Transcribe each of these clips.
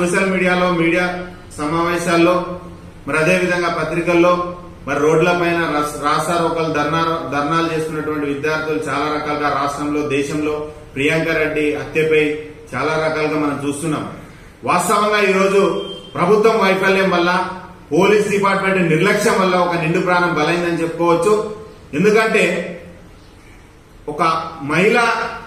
social మీడియాలో media సమావేశాల్లో మరి అదే విధంగా పత్రికల్లో మరి రోడ్ల పైన రాస్తారోకలు ధర్నా ధర్నాలు చేస్తున్నటువంటి విద్యార్థులు చాలా రకాలుగా రాష్ట్రంలో దేశంలో ప్రియాంక రెడ్డి హత్యపై చాలా రకాలుగా మనం చూస్తున్నాం వాస్తవంగా ఈరోజు ప్రభుత్వం వైఫల్యం వల్ల పోలీస్ డిపార్ట్మెంట్ నిర్లక్ష్యం వల్ల ఒక నిండు ప్రాణం బలైందని చెప్పుకోవచ్చు ఎందుకంటే ఒక మహిళ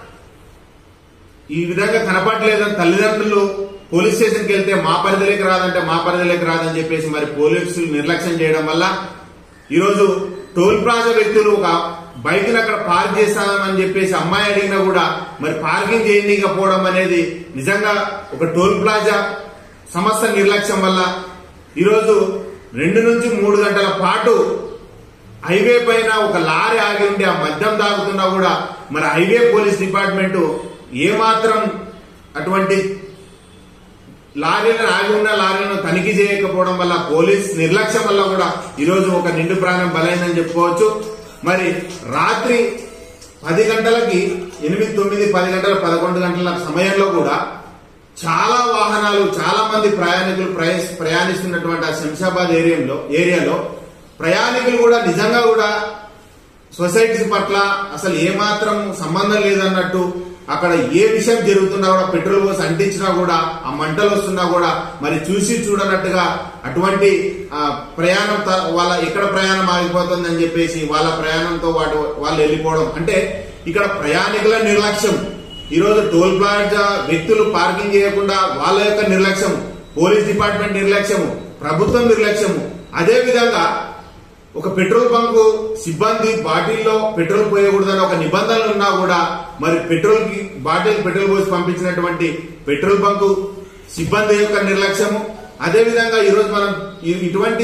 ఈ విధంగా కనపడలేదని తల్లిదండ్రులు పోలీస్ స్టేషన్కి వెళ్తే మా పరిధిలోకి రాదంటే మా పరిధిలోకి రాదని చెప్పేసి మరి పోలీసులు నిర్లక్ష్యం చేయడం వల్ల ఈరోజు టోల్ ప్లాజా వ్యక్తులు ఒక బైక్ అక్కడ పార్క్ చేస్తామని చెప్పేసి అమ్మాయి అడిగినా కూడా మరి పార్కింగ్ చేయనీకపోవడం అనేది నిజంగా ఒక టోల్ ప్లాజా సంస్థ నిర్లక్ష్యం వల్ల ఈరోజు రెండు నుంచి మూడు గంటల పాటు హైవే పైన ఒక లారీ ఆగి ఉండి ఆ మద్యం తాగుతున్నా కూడా మరి హైవే పోలీస్ డిపార్ట్మెంట్ ఏమాత్రం అటువంటి లారీలను ఆగి ఉన్న లారీలను తనిఖీ చేయకపోవడం వల్ల పోలీస్ నిర్లక్ష్యం వల్ల కూడా ఈరోజు ఒక నిండు ప్రాణం బలైందని చెప్పుకోవచ్చు మరి రాత్రి పది గంటలకి ఎనిమిది తొమ్మిది పది గంటల పదకొండు గంటల సమయంలో కూడా చాలా వాహనాలు చాలా మంది ప్రయాణికులు ప్రయాణి- ప్రయాణిస్తున్నటువంటి ఆ శంషాబాద్ ఏరియాలో ఏరియాలో ప్రయాణికులు కూడా నిజంగా కూడా సొసైటీ పట్ల అసలు ఏమాత్రం సంబంధం లేదన్నట్టు అక్కడ ఏ విషయం జరుగుతున్నా కూడా పెట్రోల్ పోసి అంటించినా కూడా ఆ మంటలు వస్తున్నా కూడా మరి చూసి చూడనట్టుగా అటువంటి ఆ, ప్రయాణం త- వాళ్ళ ఎక్కడ ప్రయాణం ఆగిపోతుందని చెప్పేసి వాళ్ళ ప్రయాణంతో వాటి వాళ్ళు వెళ్ళిపోవడం అంటే ఇక్కడ ప్రయాణికుల నిర్లక్ష్యం ఈరోజు టోల్ ప్లాజా వ్యక్తులు పార్కింగ్ చేయకుండా వాళ్ళ యొక్క నిర్లక్ష్యం పోలీస్ డిపార్ట్మెంట్ నిర్లక్ష్యము ప్రభుత్వం నిర్లక్ష్యము అదే విధంగా ఒక పెట్రోల్ బంక్ సిబ్బంది బాటిల్లో పెట్రోల్ పోయకూడదని ఒక నిబంధనలు ఉన్నా కూడా మరి పెట్రోల్ కి బాటిల్ పెట్రోల్ పోసి పంపించినటువంటి పెట్రోల్ బంకు సిబ్బంది యొక్క నిర్లక్ష్యము అదే విధంగా ఈరోజు మనం ఇ- ఇటువంటి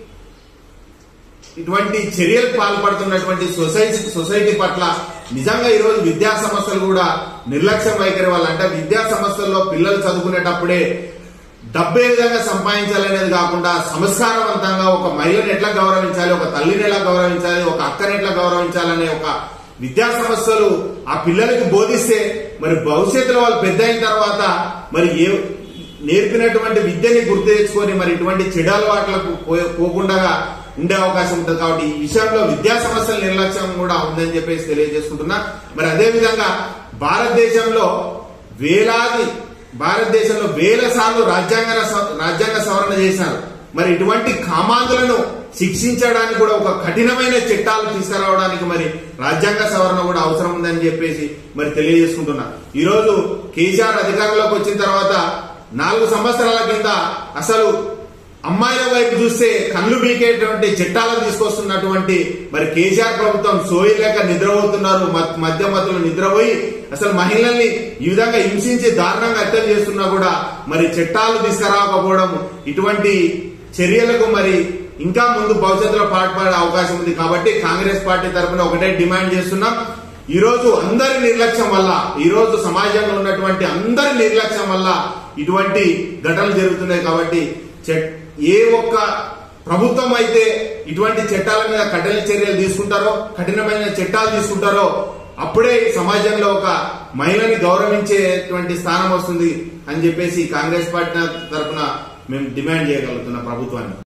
ఇటువంటి చర్యలు పాల్పడుతున్నటువంటి సొసైటీ సొసైటీ పట్ల నిజంగా ఈరోజు విద్యా సంస్థలు కూడా నిర్లక్ష్యం వైఖరి వల్ల అంటే విద్యా సంస్థల్లో పిల్లలు చదువుకునేటప్పుడే డబ్బు ఏ విధంగా సంపాదించాలనేది కాకుండా సంస్కారవంతంగా ఒక మహిళను ఎట్లా గౌరవించాలి ఒక తల్లిని ఎలా గౌరవించాలి ఒక అక్కని ఎట్లా గౌరవించాలనే ఒక విద్యా సంస్థలు ఆ పిల్లలకి బోధిస్తే మరి భవిష్యత్తులో వాళ్ళు పెద్ద అయిన తర్వాత మరి ఏ నేర్పినటువంటి విద్యని గుర్తు తెచ్చుకొని మరి ఇటువంటి చెడు అలవాట్లకు పో- పోకుండా ఉండే అవకాశం ఉంటుంది కాబట్టి ఈ విషయంలో విద్యా సమస్యల నిర్లక్ష్యం కూడా ఉందని చెప్పేసి తెలియజేసుకుంటున్నా మరి అదే విధంగా భారతదేశంలో వేలాది భారతదేశంలో వేల సార్లు రాజ్యాంగ రాజ్యాంగ సవరణ చేశారు మరి ఇటువంటి కామాంధులను శిక్షించడానికి కూడా ఒక కఠినమైన చట్టాలు తీసుకురావడానికి మరి రాజ్యాంగ సవరణ కూడా అవసరం ఉందని చెప్పేసి మరి తెలియజేసుకుంటున్నా ఈ రోజు కేసీఆర్ అధికారంలోకి వచ్చిన తర్వాత నాలుగు సంవత్సరాల కింద అసలు అమ్మాయిల వైపు చూస్తే కళ్ళు బీకేటువంటి చట్టాలను తీసుకొస్తున్నటువంటి మరి కేసీఆర్ ప్రభుత్వం సోయలేక నిద్రపోతున్నారు మత్- మధ్య మధ్యలో నిద్రపోయి అసలు మహిళల్ని ఈ విధంగా హింసించి దారుణంగా హత్యలు చేస్తున్నా కూడా మరి చట్టాలు తీసుకురాకపోవడం ఇటువంటి చర్యలకు మరి ఇంకా ముందు భవిష్యత్తులో పాటుపడే అవకాశం ఉంది కాబట్టి కాంగ్రెస్ పార్టీ తరఫున ఒకటే డిమాండ్ చేస్తున్నాం ఈ రోజు అందరి నిర్లక్ష్యం వల్ల ఈ రోజు సమాజంలో ఉన్నటువంటి అందరి నిర్లక్ష్యం వల్ల ఇటువంటి ఘటనలు జరుగుతున్నాయి కాబట్టి చట్- ఏ ఒక్క ప్రభుత్వం అయితే ఇటువంటి చట్టాల మీద కఠిన చర్యలు తీసుకుంటారో కఠినమైన చట్టాలు తీసుకుంటారో అప్పుడే ఈ సమాజంలో ఒక మహిళని గౌరవించేటువంటి స్థానం వస్తుంది అని చెప్పేసి కాంగ్రెస్ పార్టీ తరఫున మేము డిమాండ్ చేయగలుగుతున్నాం ప్రభుత్వాన్ని